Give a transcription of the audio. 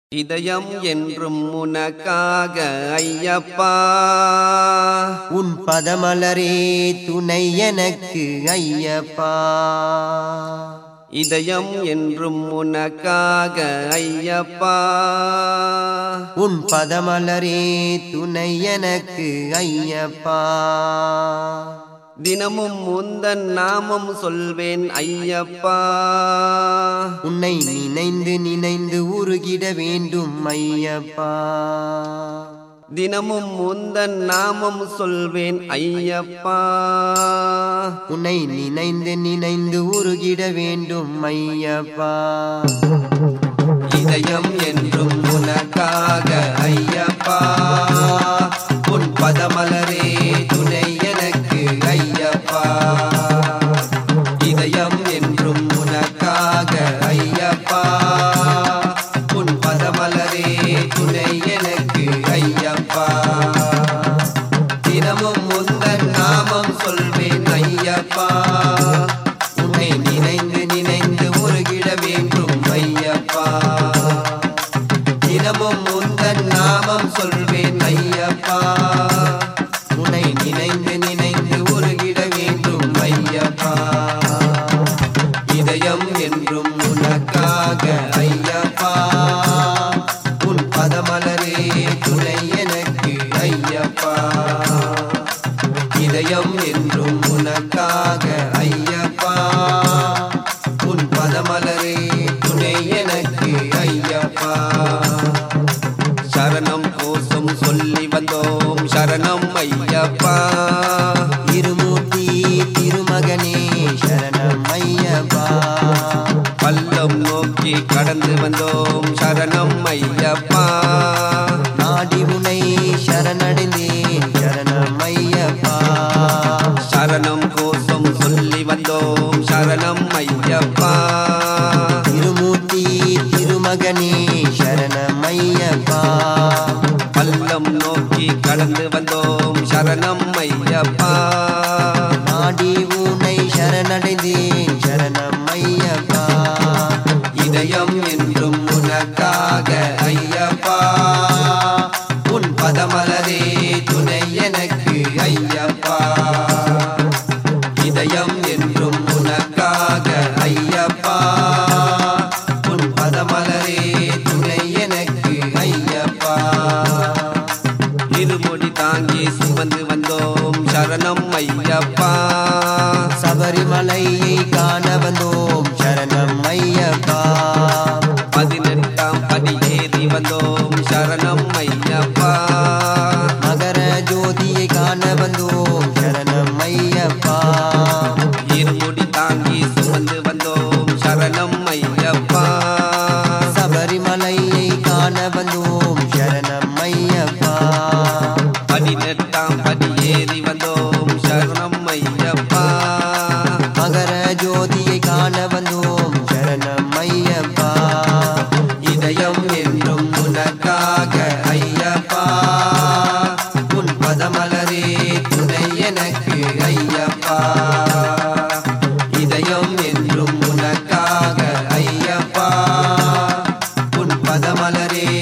இதயம் என்றும் உனக்காக ஐயப்பா உன் பதமலரே துணை எனக்கு ஐயப்பா இதயம் என்றும் உனக்காக ஐயப்பா உன் பதமலரே துணை எனக்கு ஐயப்பா தினமும் உந்தன் நாமம் சொல்வேன் ஐயப்பா உன்னை நினைந்து நினைந்து உருகிட வேண்டும் ஐயப்பா தினமும் உந்தன் நாமம் சொல்வேன் ஐயப்பா உன்னை நினைந்து நினைந்து உருகிட வேண்டும் ஐயப்பா இதயம் என்றும் உனக்காக ஐயப்பா உன் பதமலரே துணை எனக்கு ஐயப்பா இதயம் என்றும் உனக்காக ஐயப்பா உன் பதமலரே துணை எனக்கு ஐயப்பா தினமும் உந்தன் நாமம் சொல்வேன் ஐயப்பா உன்னை நினைந்து நினைந்து உருகிட வேண்டும் ஐயப்பா தினமும் உந்தன் நாமம் சொல்வேன் ஐயப்பா உன்னை நினைந்து நினைந்து உருகிட வேண்டும் ஐயப்பா இதயம் என்றும் உனக்காக ஐயப்பா உன் பதமலரே துணை எனக்கு ஐயப்பா இதயம் என்றும் உனக்காக ஐயப்பா உன் பதமலரே துணை எனக்கு ஐயப்பா சரணம் கோசம் சொல்லி வந்தோம் சரணம் ஐயப்பா திருமூர்த்தி திருமகனே சரணம் ஐயப்பா பல்லம் நோக்கி கடந்து வந்தோம் சரணம் ஐயப்பா நாடி உனை சரணடைந்தேன் சரணம் ஐயப்பா சரணம் கோசம் சொல்லி வந்தோம் சரணம் ஐயப்பா திருமூர்த்தி திருமகனே சரணம் ஐயப்பா பல்லம் நோக்கி கடந்து வந்தோம் சரணம் ஐயப்பா நாடி உனை சரணடைந்தேன் சரணம் ஐயப்பா இதயம் என்றும் உனக்காக ஐயப்பா உன் பதமலரே துணை எனக்கு ஐயப்பா இதயம் என்றும் உனக்காக ஐயப்பா உன் பதமலரே துணை எனக்கு ஐயப்பா இருமுடி தாங்கி சுமந்து வந்தோம் சரணம் ஐயப்பா சபரிமலையை காண வந்தோம் சரணம் ஐயப்பா பதினெட்டாம் படி ஏறி வந்தோம் சரணம் ஐயப்பா மகர ஜோதியை காண வந்தோம் சரணம் ஐயப்பா இருமுடி தாங்கி சுமந்து வந்தோம் சரணம் ஐயப்பா சபரிமலையை காண வந்தோம் சரணம் ஐயப்பா பதினெட்டாம் படி ஏறி வந்தோம் சரணம் ஐயப்பா மகர ஜோதியை காண வந்தோம் சரணம் ஐயப்பா இதயம் என்றும் உனக்காக ஐயப்பா உன் பதமலரே துணை எனக்கு ஐயப்பா இதயம் என்றும் உனக்காக ஐயப்பா உன் பதமலரே